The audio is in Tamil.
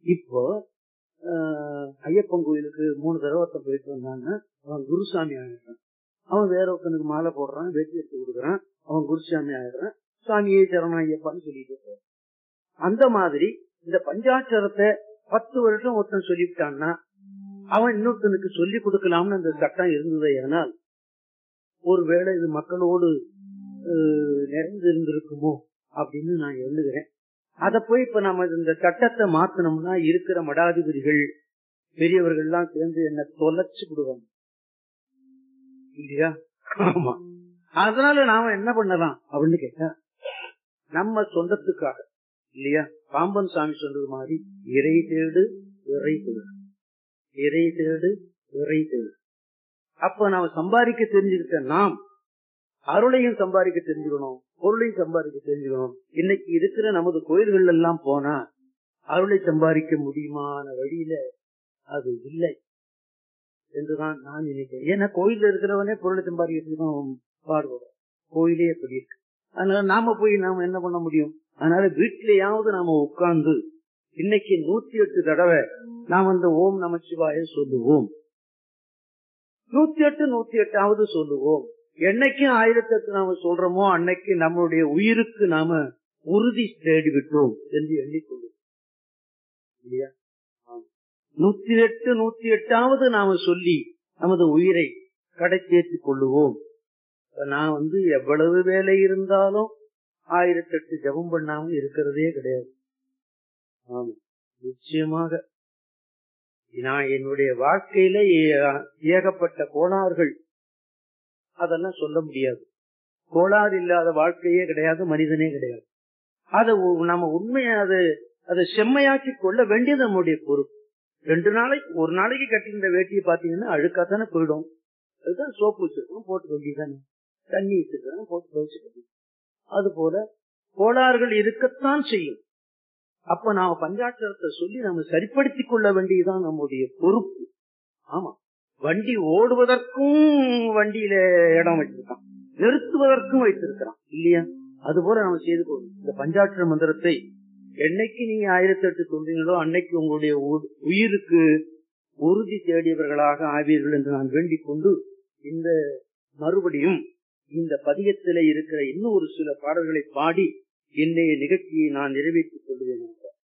இப்போ ஆஹ், ஐயப்பன் கோயிலுக்கு மூணு தடவை ஒருத்தன் போயிட்டு வந்தான்னா அவன் குருசாமி ஆயிடுறான் அவன் வேற ஒருத்தனுக்கு மாலை போடுறான் வெற்றி எடுத்து கொடுக்குறான் அவன் குருசாமி ஆயிடுறான் சாமியே சரணம் ஐயப்பான்னு சொல்லிட்டு இருக்கான். அந்த மாதிரி இந்த பஞ்சாட்சரத்தை பத்து வருஷம் ஒருத்தன் சொல்லிவிட்டான்னா அவன் இன்னொருத்தனுக்கு சொல்லி கொடுக்கலாம்னு அந்த சட்டம் இருந்தது ஆனால் ஒருவேளை இது மக்களோடு அஹ், நிறைந்து இருந்திருக்குமோ அப்படின்னு நான் எண்ணுகிறேன் அத போய் இப்ப நம்ம இந்த சட்டத்தை மாத்தணும்னா இருக்கிற மடாதிபதிகள் பெரியவர்கள் எல்லாம் சேர்ந்து என்ன தொலைச்சு விடுவாங்க இல்லையா ஆமா அதனால நாம என்ன பண்ணலாம் அப்படின்னு கேட்டா நம்ம சொந்தத்துக்காக இல்லையா பாம்பன் சாமி சொல்றது மாதிரி இறை தேடு இறை தேடு இறை தேடு இறை தேடு அப்ப நாம சம்பாதிக்க தெரிஞ்சுக்கிட்ட நாம் அருளையும் சம்பாதிக்க தெரிஞ்சுக்கணும் பொருளையும் சம்பாதிக்க தெரிஞ்சுக்கணும் இன்னைக்கு இருக்கிற நமது கோயில்கள் எல்லாம் போனா அருளை சம்பாதிக்க முடியுமான வழியில அது இல்லை என்றுதான் நான் நினைக்கிறேன் ஏன்னா கோயில்ல இருக்கிறவனே பொருளை சம்பாதிக்கிறதுக்கு தான் பாடுபடும் கோயிலே எப்படி இருக்கு அதனால நாம போய் நாம என்ன பண்ண முடியும் அதனால வீட்டிலேயாவது நாம உட்கார்ந்து இன்னைக்கு நூத்தி எட்டு தடவை நாம் அந்த ஓம் நமச்சிவாய சொல்லுவோம் நூத்தி எட்டு நூத்தி எட்டாவது சொல்லுவோம் என்னைக்கும் ஆயிரத்தி எட்டு நாம சொல்றோமோ அன்னைக்கு நம்மளுடைய உயிருக்கு நாம உறுதி தேடி விட்டோம் என்று எண்ணிக்கொள்ளும் இல்லையா ஆம். நூத்தி எட்டு நூத்தி எட்டாவது நாம சொல்லி நமது உயிரை கடை சேர்த்துக் கொள்ளுவோம் இப்ப நான் வந்து எவ்வளவு வேலை இருந்தாலும் ஆயிரத்தி எட்டு ஜபம் பண்ணாம இருக்கிறதே கிடையாது ஆமா நிச்சயமாக நான் என்னுடைய வாழ்க்கையில ஏ- ஏகப்பட்ட கோளாறுகள் அதெல்லாம் சொல்ல முடியாது கோளாறு இல்லாத வாழ்க்கையே கிடையாது மனிதனே கிடையாது அதை உ- நம்ம உண்மையை அதை அதை செம்மையாக்கி கொள்ள வேண்டியது நம்முடைய பொறுப்பு ரெண்டு நாளைக்கு ஒரு நாளைக்கு கட்டியிருந்த வேட்டியை பாத்தீங்கன்னா அழுக்கா தானே போயிடும் அதுதான் சோப்பு வச்சிருக்கோம் போட்டு வேண்டியதானே தண்ணி வச்சிருக்கிறோம் போட்டு துவைச்சு அது போல கோளாறுகள் இருக்கத்தான் செய்யும் அப்ப நாம பஞ்சாட்சரத்தை சொல்லி நம்ம சரிப்படுத்திக் கொள்ள வேண்டியதுதான் நம்முடைய பொறுப்பு ஆமா வண்டி ஓடுவதற்கும் வண்டியில இடம் வச்சிருக்கான் நிறுத்துவதற்கும் வைத்திருக்கிறான் இல்லையா அது போல நம்ம செய்து கொள்ளும் இந்த பஞ்சாட்சர மந்திரத்தை என்னைக்கு நீங்க ஆயிரத்தி எட்டு சொல்றீங்களோ அன்னைக்கு உங்களுடைய உ- உயிருக்கு உறுதி தேடியவர்களாக ஆவீர்கள் என்று நான் வேண்டிக் கொண்டு இந்த மறுபடியும் இந்த பதியத்திலே இருக்கிற இன்னும் ஒரு சில பாடல்களை பாடி இன்றைய நிகழ்ச்சியை நான் நிறைவேற்றிக் கொள்வேன்